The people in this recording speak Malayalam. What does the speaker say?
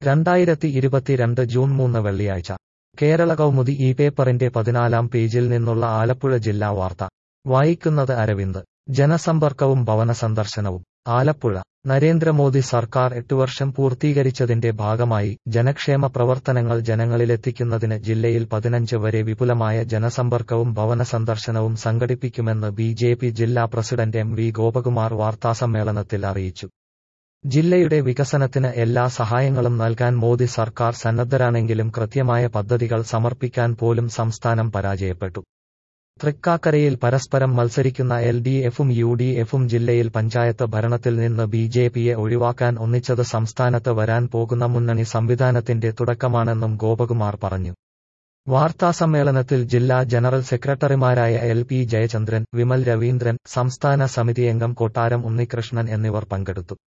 രണ്ടായിരത്തി ഇരുപത്തിരണ്ട് ജൂൺ മൂന്ന് വെള്ളിയാഴ്ച കേരള കൗമുദി ഈ പേപ്പറിന്റെ പതിനാലാം പേജിൽ നിന്നുള്ള ആലപ്പുഴ ജില്ലാ വാർത്ത വായിക്കുന്നത് അരവിന്ദ് ജനസമ്പർക്കവും ഭവന സന്ദർശനവും ആലപ്പുഴ നരേന്ദ്രമോദി സർക്കാർ എട്ട് വർഷം പൂർത്തീകരിച്ചതിന്റെ ഭാഗമായി ജനക്ഷേമ പ്രവർത്തനങ്ങൾ ജനങ്ങളിലെത്തിക്കുന്നതിന് ജില്ലയിൽ പതിനഞ്ച് വരെ വിപുലമായ ജനസമ്പർക്കവും ഭവന സന്ദർശനവും സംഘടിപ്പിക്കുമെന്ന് ബി ജെ പി ജില്ലാ പ്രസിഡന്റ് എം വി ഗോപകുമാർ വാർത്താസമ്മേളനത്തിൽ അറിയിച്ചു ജില്ലയുടെ വികസനത്തിന് എല്ലാ സഹായങ്ങളും നൽകാൻ മോദി സർക്കാർ സന്നദ്ധരാണെങ്കിലും കൃത്യമായ പദ്ധതികൾ സമർപ്പിക്കാൻ പോലും സംസ്ഥാനം പരാജയപ്പെട്ടു തൃക്കാക്കരയിൽ പരസ്പരം മത്സരിക്കുന്ന എൽ ഡി എഫും യു ഡി എഫും ജില്ലയിൽ പഞ്ചായത്ത് ഭരണത്തിൽ നിന്ന് ബി ജെ പിയെ ഒഴിവാക്കാൻ ഒന്നിച്ചത് സംസ്ഥാനത്ത് വരാൻ പോകുന്ന മുന്നണി സംവിധാനത്തിന്റെ തുടക്കമാണെന്നും ഗോപകുമാർ പറഞ്ഞു വാർത്താസമ്മേളനത്തിൽ ജില്ലാ ജനറൽ സെക്രട്ടറിമാരായ എൽ പി ജയചന്ദ്രൻ വിമൽ രവീന്ദ്രൻ സംസ്ഥാന സമിതിയംഗം കൊട്ടാരം ഉണ്ണികൃഷ്ണൻ എന്നിവർ പങ്കെടുത്തു